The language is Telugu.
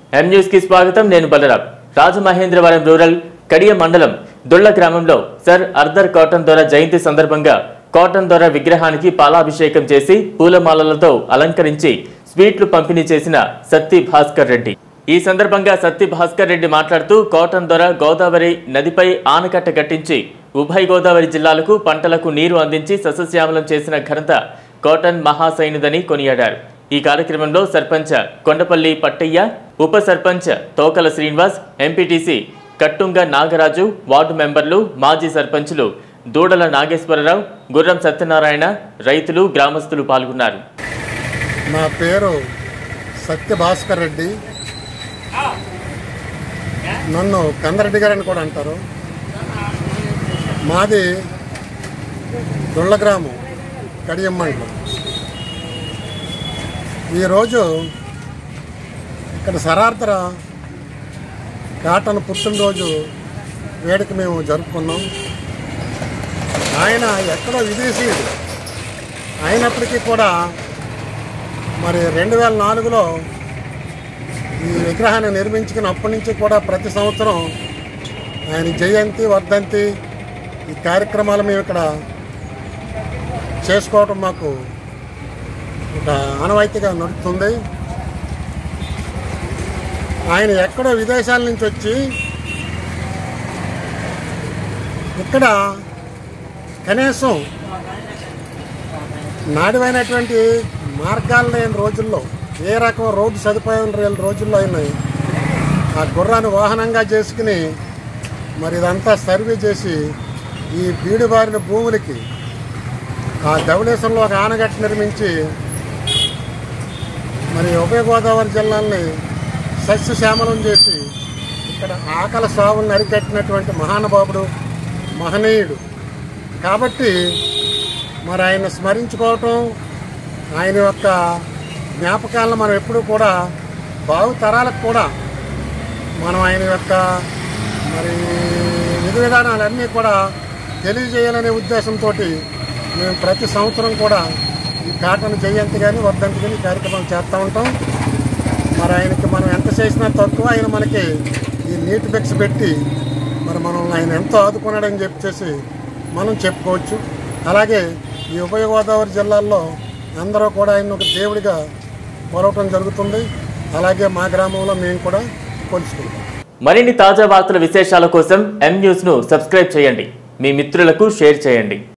ఎం న్యూస్ కి స్వాగతం నేను బలరాం రాజమహేంద్రవరం రూరల్ కడియ మండలం దుళ్ల గ్రామంలో సర్ అర్దర్ కాటన్ దొర జయంతి సందర్భంగా కాటన్ దొర విగ్రహానికి పాలాభిషేకం చేసి పూలమాలలతో అలంకరించి స్వీట్లు పంపిణీ చేసిన సత్తి భాస్కర్ రెడ్డి ఈ సందర్భంగా సత్తి భాస్కర్ రెడ్డి మాట్లాడుతూ కాటన్ దొర గోదావరి నదిపై ఆనకట్ట కట్టించి ఉభయ గోదావరి జిల్లాలకు పంటలకు నీరు అందించి సస్యశ్యామలం చేసిన ఘనత కాటన్ మహాసైనిదని కొనియాడారు ఈ కార్యక్రమంలో సర్పంచ్ కొండపల్లి పట్టయ్య ఉప సర్పంచ్ తోకల శ్రీనివాస్ ఎంపీటీసీ కట్టుంగ నాగరాజు వార్డు మెంబర్లు మాజీ సర్పంచులు దూడల నాగేశ్వరరావు గుర్రం సత్యనారాయణ రైతులు గ్రామస్తులు పాల్గొన్నారు నా పేరు సత్య భాస్కర్ రెడ్డి నన్ను కందరెడ్డి గారు అని కూడా అంటారు మాది దుళ్ళ గ్రామం కడియం మండలం ఈరోజు ఇక్కడ సరార్థర కాటన్ పుట్టినరోజు వేడుక మేము జరుపుకున్నాం ఆయన ఎక్కడో విదేశీయుడు అయినప్పటికీ కూడా మరి రెండు వేల నాలుగులో ఈ విగ్రహాన్ని నిర్మించుకున్నప్పటి నుంచి కూడా ప్రతి సంవత్సరం ఆయన జయంతి వర్ధంతి ఈ కార్యక్రమాలు మేము ఇక్కడ చేసుకోవటం మాకు ఒక ఆనవాయితీగా నడుస్తుంది ఆయన ఎక్కడో విదేశాల నుంచి వచ్చి ఇక్కడ కనీసం నాడివైనటువంటి మార్గాలు లేని రోజుల్లో ఏ రకం రోడ్డు సదుపాయం లేని రోజుల్లో అయినాయి ఆ గుర్రాన్ని వాహనంగా చేసుకుని మరి ఇదంతా సర్వే చేసి ఈ బీడుబారిన భూములకి ఆ ధవళేశ్వరంలో ఒక ఆనగట్ట నిర్మించి మరి ఉభయ గోదావరి జిల్లాల్ని సస్యశ్యామలం చేసి ఇక్కడ ఆకలి సాగులను అరికట్టినటువంటి మహానుభావుడు మహనీయుడు కాబట్టి మరి ఆయన స్మరించుకోవటం ఆయన యొక్క జ్ఞాపకాలను మనం ఎప్పుడూ కూడా భావి తరాలకు కూడా మనం ఆయన యొక్క మరి విధి విధానాలన్నీ కూడా తెలియజేయాలనే ఉద్దేశంతో మేము ప్రతి సంవత్సరం కూడా ఈ కాటన్ జయంతి కానీ వర్ధంతి కానీ ఈ కార్యక్రమం చేస్తూ ఉంటాం మరి ఆయనకి మనం ఎంత చేసినా తక్కువ ఆయన మనకి ఈ నీటి బిక్స్ పెట్టి మరి మనం ఆయన ఎంతో ఆదుకున్నాడని చెప్పేసి మనం చెప్పుకోవచ్చు అలాగే ఈ ఉభయ గోదావరి జిల్లాల్లో అందరూ కూడా ఆయన ఒక దేవుడిగా కొలవటం జరుగుతుంది అలాగే మా గ్రామంలో మేము కూడా కొలుచుకుంటాం మరిన్ని తాజా వార్తల విశేషాల కోసం ఎం న్యూస్ ను సబ్స్క్రైబ్ చేయండి మీ మిత్రులకు షేర్ చేయండి